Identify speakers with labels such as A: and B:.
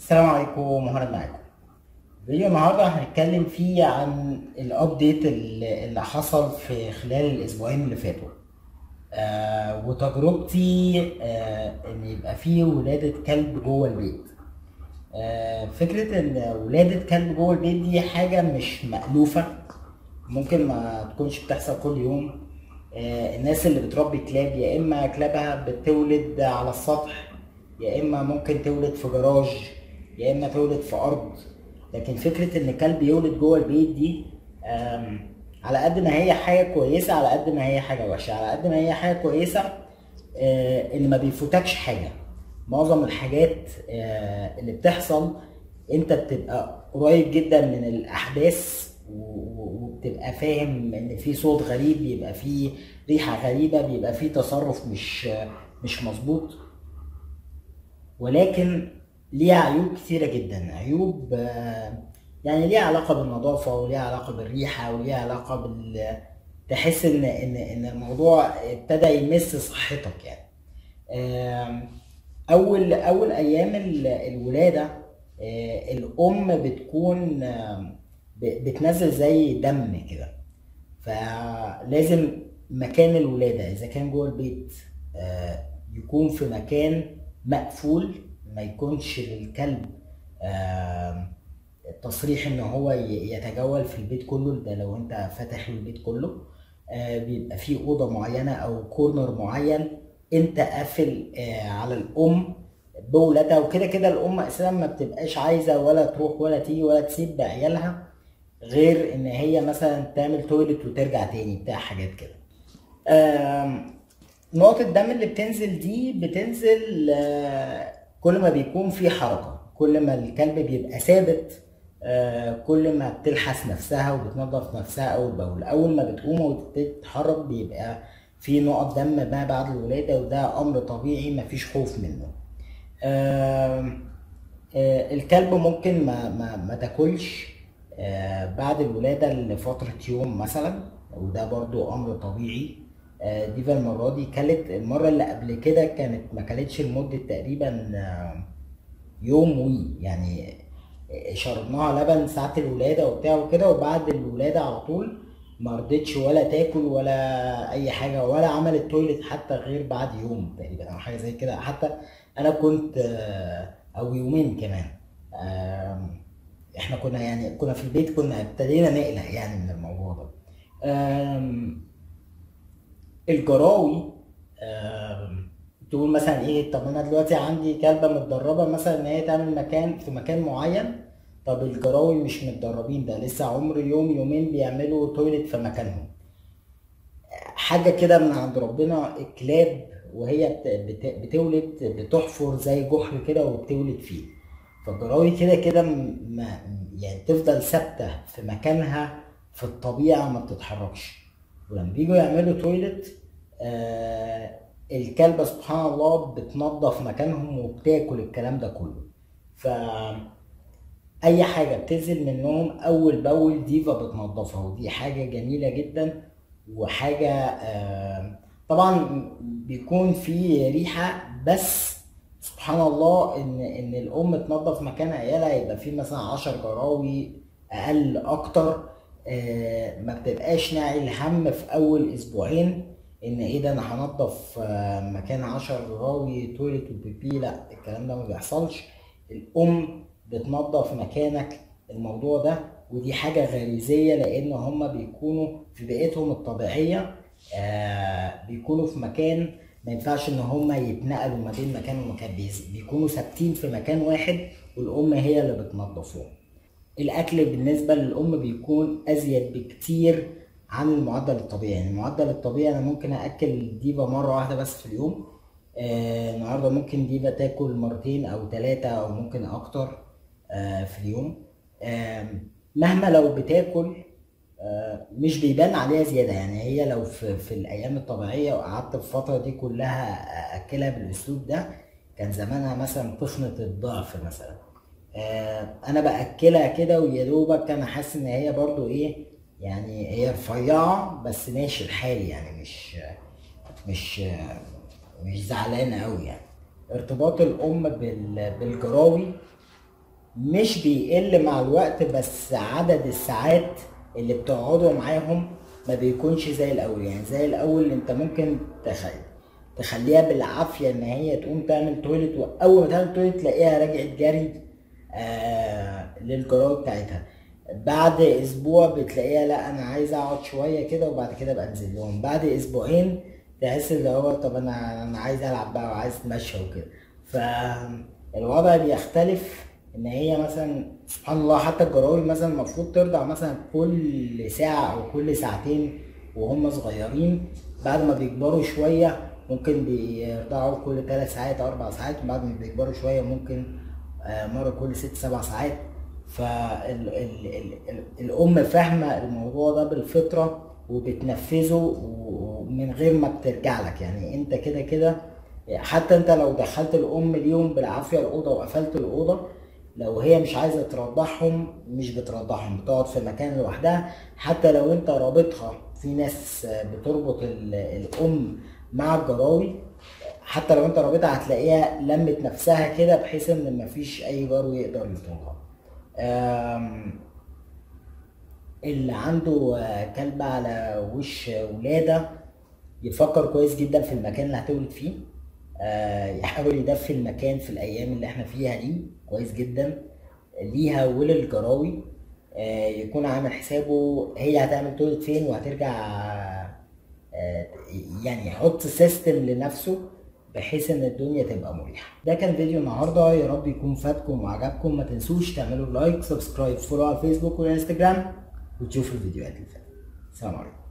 A: السلام عليكم مهند معاكم فيديو النهارده هنتكلم فيه عن الابديت اللي اللي حصل في خلال الاسبوعين اللي فاتوا آه وتجربتي آه ان يبقى فيه ولادة كلب جوه البيت آه فكرة ان ولادة كلب جوه البيت دي حاجة مش مألوفة ممكن ما تكونش بتحصل كل يوم آه الناس اللي بتربي كلاب يا اما كلابها بتولد على السطح يا اما ممكن تولد في جراج يا اما تولد في ارض لكن فكره ان كلب يولد جوه البيت دي آم، على قد ما هي حاجه كويسه على قد ما هي حاجه وحشه على قد ما هي حاجه كويسه آه، ان ما بيفوتكش حاجه معظم الحاجات آه، اللي بتحصل انت بتبقى قريب جدا من الاحداث و- و- وبتبقى فاهم ان في صوت غريب بيبقى في ريحه غريبه بيبقى في تصرف مش مش مظبوط ولكن ليها عيوب كتيرة جدا عيوب آه، يعني ليها علاقة بالنظافة وليها علاقة بالريحة وليها علاقة بال تحس ان ان ان الموضوع ابتدى يمس صحتك يعني آم، اول اول ايام ال- الولادة آه، الام بتكون آم، ب- بتنزل زي دم كده فلازم مكان الولادة إذا كان جوه البيت آه، يكون في مكان مقفول ما يكونش للكلب آه، تصريح ان هو ي- يتجول في البيت كله ده لو انت فاتح البيت كله آه، بيبقى فيه اوضه معينه او كورنر معين انت قافل آه، على الام بولادها وكده كده الام اساسا ما بتبقاش عايزه ولا تروح ولا تيجي ولا تسيب بعيالها غير ان هي مثلا تعمل تويلت وترجع تاني بتاع حاجات كده آم، نقط الدم اللي بتنزل دي بتنزل آه، كل ما بيكون في حركة كل ما الكلب بيبقى ثابت آه، كل ما بتلحس نفسها وبتنظف نفسها أول بأول أول ما بتقوم وتبتدي تتحرك بيبقى في نقط دم ما بعد الولادة وده أمر طبيعي مفيش خوف منه آم، آه، الكلب ممكن ما ما ما تاكلش آه، بعد الولادة لفترة يوم مثلا وده برضو أمر طبيعي آه، ديفا المرة دي كلت المرة اللي قبل كده كانت ما كلتش لمدة تقريبا آه، يوم وي يعني آه، شربناها لبن ساعة الولادة وبتاع وكده وبعد الولادة على طول ما رضتش ولا تاكل ولا أي حاجة ولا عملت تويلت حتى غير بعد يوم تقريبا أو حاجة زي كده حتى أنا كنت آه، أو يومين كمان آم، احنا كنا يعني كنا في البيت كنا ابتدينا نقلق يعني من الموضوع ده آم، الجراوي آم، تقول مثلا ايه طب انا دلوقتي عندي كلبه متدربه مثلا ان هي تعمل مكان في مكان معين طب الجراوي مش متدربين ده لسه عمر يوم يومين بيعملوا تويلت في مكانهم حاجه كده من عند ربنا الكلاب وهي بت- بت- بتولد بتحفر زي جحر كده وبتولد فيه فالجراوي كده كده م- ما يعني تفضل ثابته في مكانها في الطبيعه ما بتتحركش ولما بيجوا يعملوا تويلت آه الكلبه سبحان الله بتنظف مكانهم وبتاكل الكلام ده كله ف اي حاجه بتنزل منهم اول باول ديفا بتنضفها ودي حاجه جميله جدا وحاجه آه، طبعا بيكون في ريحه بس سبحان الله ان ان الام تنظف مكان عيالها يبقى في مثلا 10 جراوي اقل اكتر آه، ما بتبقاش ناعي الهم في اول اسبوعين ان ايه ده انا هنضف آه، مكان 10 جراوي تويلت وبيبي لا الكلام ده ما بيحصلش الام بتنظف مكانك الموضوع ده ودي حاجة غريزية لأن هما بيكونوا في بيئتهم الطبيعية آه بيكونوا في مكان ما ينفعش إن هما يتنقلوا ما بين مكان ومكان بيز- بيكونوا ثابتين في مكان واحد والأم هي اللي بتنظفهم الأكل بالنسبة للأم بيكون أزيد بكتير عن المعدل الطبيعي يعني المعدل الطبيعي أنا ممكن أكل ديفا مرة واحدة بس في اليوم آه النهاردة ممكن ديفا تاكل مرتين أو ثلاثة أو ممكن أكتر آه في اليوم آم، مهما لو بتاكل آه، مش بيبان عليها زياده يعني هي لو في, في الايام الطبيعيه وقعدت الفتره دي كلها اكلها بالاسلوب ده كان زمانها مثلا تخنت الضعف مثلا آه، انا باكلها كده ويا دوبك انا حاسس ان هي برضو ايه يعني هي رفيعه بس ماشي الحال يعني مش مش مش زعلانه قوي يعني ارتباط الام بال- بالجراوي مش بيقل مع الوقت بس عدد الساعات اللي بتقعدوا معاهم ما بيكونش زي الاول يعني زي الاول انت ممكن تخيل تخليها بالعافيه ان هي تقوم تعمل تويلت واول ما تعمل تويلت تلاقيها رجعت جري آه للجراج بتاعتها بعد اسبوع بتلاقيها لا انا عايز اقعد شويه كده وبعد كده ابقى انزل لهم بعد اسبوعين تحس اللي هو طب انا انا عايز العب بقى وعايز اتمشى وكده فالوضع بيختلف ان هي مثلا سبحان الله حتى الجراوي مثلا المفروض ترضع مثلا كل ساعه او كل ساعتين وهم صغيرين بعد ما بيكبروا شويه ممكن بيرضعوا كل ثلاث ساعات او اربع ساعات وبعد ما بيكبروا شويه ممكن آه، مره كل ست سبع ساعات فالام فاهمه الموضوع ده بالفطره وبتنفذه ومن غير ما بترجع لك يعني انت كده كده حتى انت لو دخلت الام اليوم بالعافيه الاوضه وقفلت الاوضه لو هي مش عايزه ترضعهم مش بترضعهم بتقعد في مكان لوحدها حتى لو انت رابطها في ناس بتربط الام مع الجراوي حتى لو انت رابطها هتلاقيها لمت نفسها كده بحيث ان مفيش اي جرو يقدر يطولها اللي عنده كلب على وش ولاده يفكر كويس جدا في المكان اللي هتولد فيه يحاول يدفي المكان في الايام اللي احنا فيها دي كويس جدا ليها وللجراوي يكون عامل حسابه هي هتعمل تولد فين وهترجع يعني يحط سيستم لنفسه بحيث ان الدنيا تبقى مريحه ده كان فيديو النهارده يا رب يكون فاتكم وعجبكم ما تنسوش تعملوا لايك سبسكرايب فولو على الفيسبوك والانستجرام وتشوفوا الفيديوهات اللي فاتت سلام عليكم